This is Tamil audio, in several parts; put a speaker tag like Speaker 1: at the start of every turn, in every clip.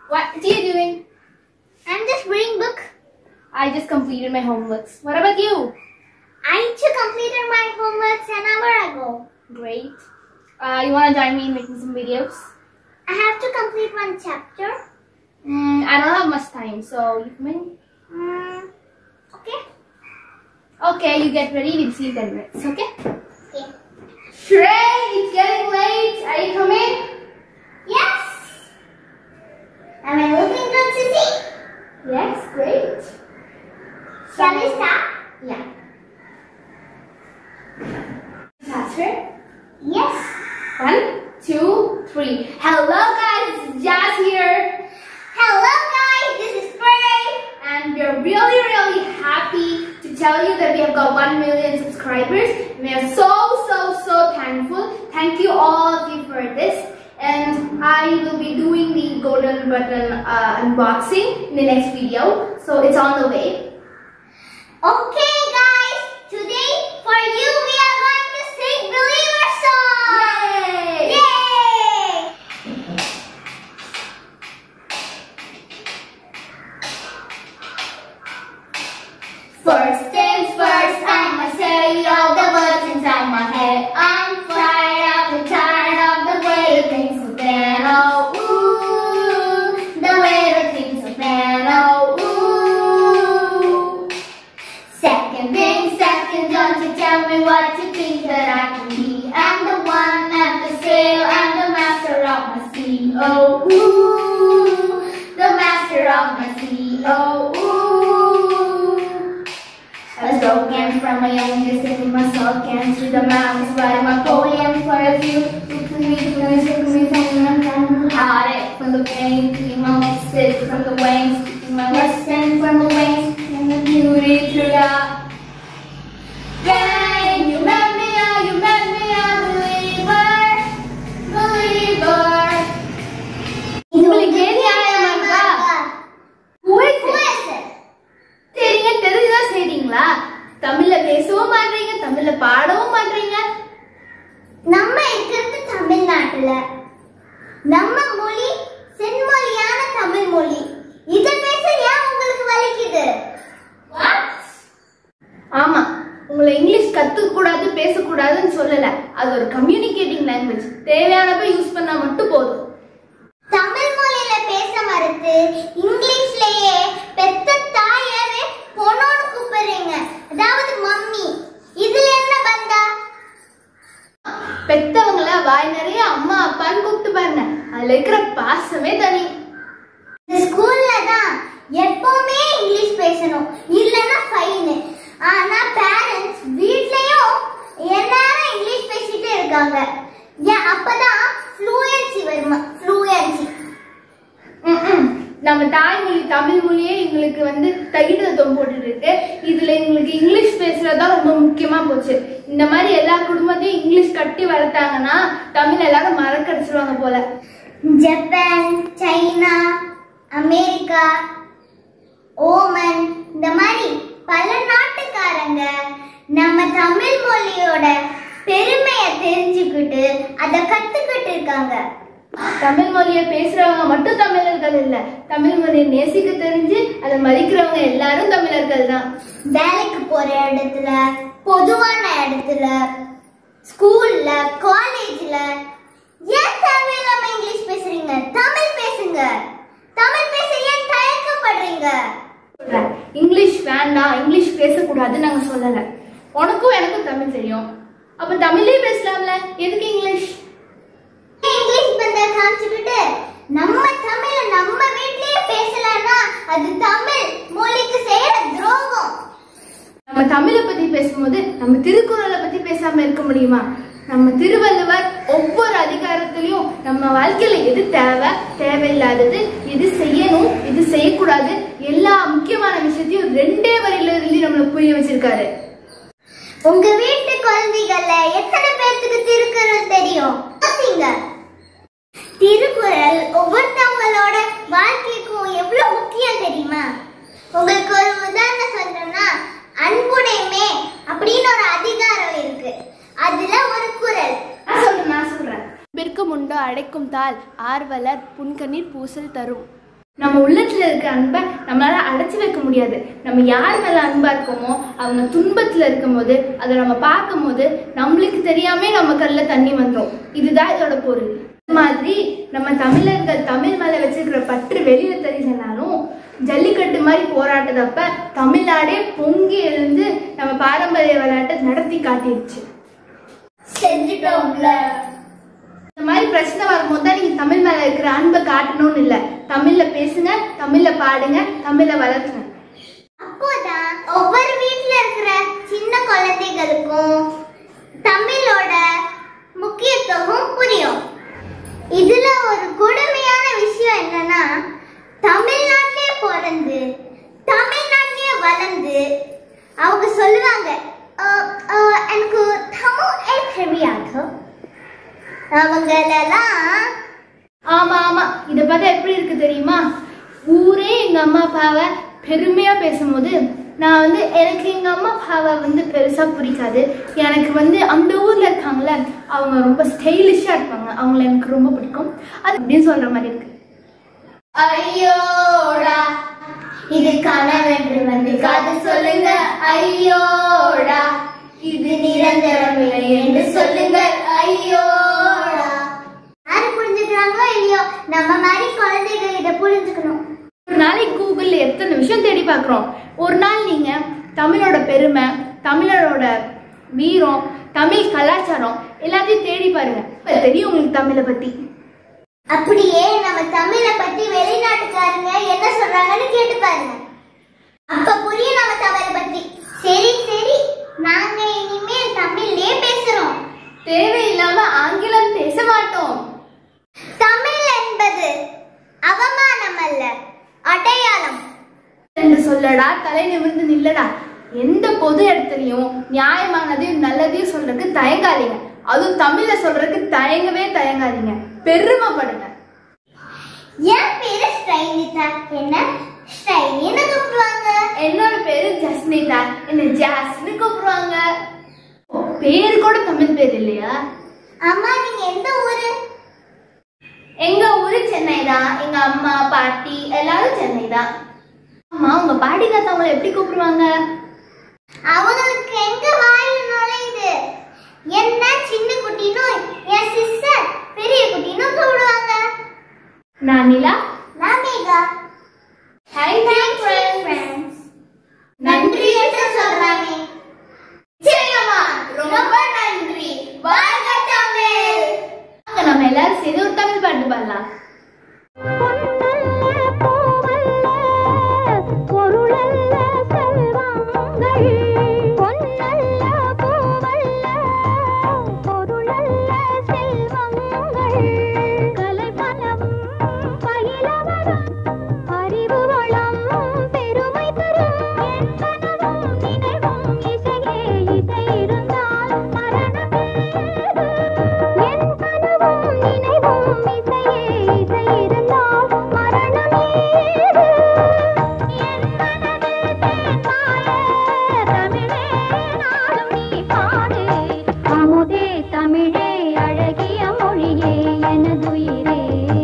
Speaker 1: What are you doing?
Speaker 2: I'm just reading book.
Speaker 1: I just completed my homeworks. What about you?
Speaker 2: I too completed my homeworks an hour ago.
Speaker 1: Great. Uh, you want to join me in making some videos?
Speaker 2: I have to complete one chapter.
Speaker 1: Mm, I don't have much time, so you come in.
Speaker 2: Mm, okay.
Speaker 1: Okay, you get ready. We'll see you in 10 minutes, okay?
Speaker 2: Okay.
Speaker 1: Shrey, it's getting late. Are you coming?
Speaker 2: Yes. Am I looking good, Sissy?
Speaker 1: Yes, great.
Speaker 2: Shall we start?
Speaker 1: Yeah. Faster.
Speaker 2: Yes.
Speaker 1: One, two, three. Hello, guys. It's Jazz here.
Speaker 2: Hello, guys. This is Frey.
Speaker 1: And we're really, really happy to tell you that we have got 1 million subscribers. We are so, so, so thankful. Thank you all of you for this. And I will be doing the golden button uh, unboxing in the next video. So it's on the way.
Speaker 2: Okay, guys. Today, for you, we are going to sing Believer song.
Speaker 1: Yay!
Speaker 2: Yay!
Speaker 1: First things first, I'ma say all the words inside my head. I'm fired up and tired of the way things have been. Oh, ooh, the way that things have been. Oh, ooh. Second thing second, don't you tell me what you think that I can be. I'm the one at the sail, I'm the master of my sea. Oh, ooh, the master of my sea. Oh, ooh. I was broken from my youngest into my soul Can't see the mountains writing my poem for a few Took me, took me, took me from my heartache From the pain, taking my message from the wings Taking my lesson from the wings And the beauty throughout Then you met me, oh, you met me, a believer Believer உங்களுக்கு ஏன் நியாயம் இருக்கா? Who is
Speaker 2: Who
Speaker 1: it?
Speaker 2: is it?
Speaker 1: தெரியுங்க தெரிஞ்சுதான் செய்றீங்களா தமிழ்ல பேசவும் மாட்டீங்க தமிழ்ல பாடவும் மாட்டீங்க
Speaker 2: நம்ம இருக்கிறது தமிழ்நாட்டுல நம்ம மொழி செம்மொழியான தமிழ் மொழி இத பேச ஏன் உங்களுக்கு வலிக்குது
Speaker 1: ஆமா உங்களை இங்கிலீஷ் கத்துக்க கூடாது பேசக்கூடாதுன்னு சொல்லல அது ஒரு கம்யூனிகேட்டிங் லாங்குவேஜ் தேவையானப்ப யூஸ் பண்ணா மட்டும் போதும்
Speaker 2: தமிழ் மொழியில பேச மறுத்து இங்கிலீஷ்லயே பெத்த தாயவே பொண்ணோடு கூப்பிடுறீங்க அதாவது மம்மி இதுல என்ன பந்தா
Speaker 1: பெத்தவங்கள வாய் நிறைய அம்மா அப்பான்னு கூப்பிட்டு பாருங்க அதுல இருக்கிற பாசமே தனி
Speaker 2: இந்த ஸ்கூல்ல தான் எப்பவுமே இங்கிலீஷ் பேசணும் இல்லைன்னா ஃபைனு ஆனா பேரண்ட்ஸ் வீட்லயும் எல்லாரும் இங்கிலீஷ் பேசிட்டே இருக்காங்க ஏன் அப்பதான் ஃப்ளூயன்சி வருமா ஃப்ளூயன்சி
Speaker 1: ம்ம். நம்ம தாய்மொழி தமிழ் மொழியே எங்களுக்கு வந்து தகிதத்துவம் போட்டுட்டு இருக்கு இதுல எங்களுக்கு இங்கிலீஷ் பேசுறதுதான் ரொம்ப முக்கியமா போச்சு இந்த மாதிரி எல்லா குடும்பத்தையும் இங்கிலீஷ் கட்டி வளர்த்தாங்கன்னா தமிழ் எல்லாரும் மறக்கடிச்சிருவாங்க போல
Speaker 2: ஜப்பான் சைனா அமெரிக்கா ஓமன் இந்த மாதிரி பல நாட்டுக்காரங்க நம்ம தமிழ் மொழியோட பெருமையை தெரிஞ்சுக்கிட்டு அதை கத்துக்கிட்டு இருக்காங்க
Speaker 1: தமிழ் மொழியை பேசுறவங்க மட்டும் தமிழர்கள் இல்ல தமிழ் மொழியை நேசிக்க தெரிஞ்சு அதை மதிக்கிறவங்க எல்லாரும் தமிழர்கள் தான்
Speaker 2: வேலைக்கு போற இடத்துல பொதுவான இடத்துல ஸ்கூல்ல காலேஜ்ல ஏன் தேவையில்லாம இங்கிலீஷ் பேசுறீங்க தமிழ் பேசுங்க தமிழ் பேச ஏன் தயக்கப்படுறீங்க
Speaker 1: சொல்றேன் இங்கிலீஷ் வேண்டாம் இங்கிலீஷ் பேசக்கூடாதுன்னு நாங்க சொல்லல உனக்கும் எனக்கும் தமிழ் தெரியும் அப்ப தமிழ்லயே பேசலாம்ல எதுக்கு இங்கிலீஷ்
Speaker 2: இங்கிலீஷ் பந்த காமிச்சுக்கிட்டு நம்ம தமிழ நம்ம வீட்லயே பேசலன்னா அது தமிழ் மொழிக்கு செய்யற துரோகம்
Speaker 1: நம்ம தமிழை பத்தி பேசும்போது நம்ம திருக்குறளை பத்தி பேசாம இருக்க முடியுமா நம்ம திருவள்ளுவர் ஒவ்வொரு அதிகாரத்திலையும் நம்ம வாழ்க்கையில எது தேவை தேவையில்லாதது எது செய்யணும் எது செய்யக்கூடாது எல்லா முக்கியமான விஷயத்தையும் ரெண்டே வரியில எழுதி நம்மளை புரிய வச்சிருக்காரு
Speaker 2: உங்க வீட்டு குழந்தைகள்ல எத்தனை பேர்த்துக்கு திருக்குறள் தெரியும் யோசிங்க. திருக்குறள் ஒவ்வொருத்தவங்களோட வாழ்க்கைக்கும் எவ்வளவு முக்கியம் தெரியுமா உங்களுக்கு ஒரு உதாரணம் சொல்றேன்னா அன்புடைமை அப்படின்னு ஒரு அதிகாரம் இருக்கு அதுல ஒரு குறள்
Speaker 1: நான் சொல்றேன் நான் சொல்றேன் பிற்கும் உண்டோ அடைக்கும் தாள் ஆர்வலர் புன்கண்ணீர் பூசல் தரும்
Speaker 3: நம்ம உள்ளத்துல இருக்க அன்பை நம்மளால அடைச்சு வைக்க முடியாது நம்ம யார் மேல அன்பா இருக்கோமோ அவங்க துன்பத்துல இருக்கும்போது அதை நம்ம பார்க்கும்போது நம்மளுக்கு தெரியாம நம்ம கண்ணுல தண்ணி வந்துடும் இதுதான் இதோட பொருள் இந்த மாதிரி நம்ம தமிழர்கள் தமிழ் மேல வச்சிருக்கிற பற்று வெளியில தெரியலனாலும் ஜல்லிக்கட்டு மாதிரி போராட்டத்தப்ப தமிழ்நாடே பொங்கி எழுந்து நம்ம பாரம்பரிய விளையாட்டை நடத்தி காட்டிடுச்சு
Speaker 2: செஞ்சுட்டோம்ல
Speaker 3: இந்த மாதிரி பிரச்சனை வரும்போது தான் நீங்க தமிழ் மேல இருக்கிற அன்பை காட்டணும்னு இல்ல தமிழ்ல பேசுங்க தமிழ்ல பாடுங்க தமிழ்ல வளர்த்துங்க
Speaker 2: அப்போதான் ஒவ்வொரு வீட்ல இருக்கிற சின்ன குழந்தைகளுக்கும் தமிழோட முக்கியத்துவம் புரியும் இதுல ஒரு கொடுமையான விஷயம் என்னன்னா தமிழ்நாட்டிலே பிறந்து தமிழ்நாட்டிலே வளர்ந்து அவங்க சொல்லுவாங்க "அஹ், அஹ், எனக்கு தமிழ் தெரியாது அவங்களெல்லாம்
Speaker 3: ஆமா ஆமா இத பார்த்தா எப்படி இருக்கு தெரியுமா ஊரே எங்க அம்மா அப்பாவை பெருமையா பேசும்போது நான் வந்து எனக்கு எங்க அம்மா அப்பாவை வந்து பெருசா பிடிக்காது எனக்கு வந்து அந்த ஊர்ல இருக்காங்கல்ல அவங்க ரொம்ப ஸ்டைலிஷா இருப்பாங்க அவங்கள எனக்கு ரொம்ப பிடிக்கும் அது அப்படின்னு சொல்ற மாதிரி இருக்கு
Speaker 2: ஐயோடா இது கனவென்று வந்து காது சொல்லுங்க ஐயோடா இது நிரந்தரம் இல்லை என்று சொல்லுங்க ஐயோடா யாரு புரிஞ்சுக்கிறாங்களோ இல்லையோ நம்ம மாதிரி குழந்தைகள் இதை புரிஞ்சுக்கணும்
Speaker 3: ஒரு நாளைக்கு கூகுள்ல எத்தனை விஷயம் தேடி பார்க்குறோம் ஒரு நாள் நீங்க தமிழோட பெருமை தமிழரோட வீரம் தமிழ் கலாச்சாரம் எல்லாத்தையும் தேடி பாருங்க அப்ப தெரியும் உங்களுக்கு தமிழை பத்தி
Speaker 2: அப்படியே நம்ம தமிழை பத்தி வெளிநாட்டுக்காரங்க என்ன சொல்றாங்கன்னு கேட்டு பாருங்க அப்ப புரியும் நம்ம தமிழை பத்தி சரி சரி நாங்க இனிமேல் தமிழ்லயே பேசுறோம்
Speaker 3: தேவையில்லாம ஆங்கிலம் பேச மாட்டோம்
Speaker 2: தமிழ் என்பது அவமானம் அல்ல அடையாளம்
Speaker 3: என்று சொல்லடா தலை நிமிர்ந்து நில்லடா எந்த பொது இடத்துலயும் நியாயமானதையும் நல்லதையும் சொல்றதுக்கு தயங்காதீங்க அதுவும் தமிழ்ல சொல்றதுக்கு தயங்கவே தயங்காதீங்க பெருமைப்படுங்க
Speaker 2: என் பேரு ஸ்டைனிதா என்ன ஸ்டைனின்னு கூப்பிடுவாங்க
Speaker 3: என்னோட பேரு ஜஸ்மிதா என்ன ஜாஸ்னு கூப்பிடுவாங்க ஓ, பேரு கூட தமிழ் பேர் இல்லையா
Speaker 2: அம்மா நீங்க எந்த ஊரு
Speaker 3: எங்க ஊரு சென்னை தான் எங்க அம்மா பாட்டி எல்லாரும் சென்னை தான் அம்மா உங்க பாட்டி தாத்தா உங்களை எப்படி கூப்பிடுவாங்க
Speaker 2: அவங்களுக்கு எங்க வாயில நுழையுது என்ன சின்ன குட்டினும் என் சிஸ்டர் பெரிய குட்டினும் கூப்பிடுவாங்க
Speaker 3: நான் நிலா
Speaker 2: நான் மேகா
Speaker 3: தேங்க் யூ
Speaker 2: ஃப்ரெண்ட்ஸ் நன்றி என்று சொல்றாங்க நிச்சயமா ரொம்ப நன்றி வாழ்க தமிழ்
Speaker 3: நம்ம எல்லாரும் சேர்ந்து ஒரு தமிழ் பாட்டு பாடலாம்
Speaker 4: தமிழே அழகிய மொழியே எனதுயிரே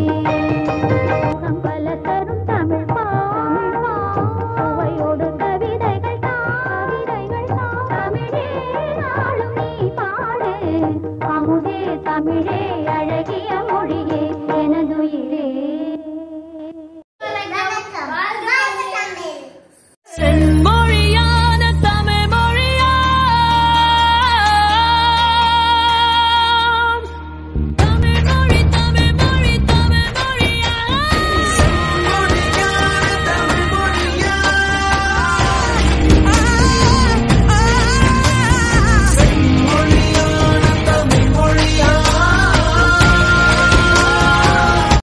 Speaker 4: முகம் பல தரும் தமிழ் பாமிழ் சுவையோடு கவிதைகள் கவிதைகள் தமிழே நாளும் நீ பாடு அமுதே தமிழே அழகிய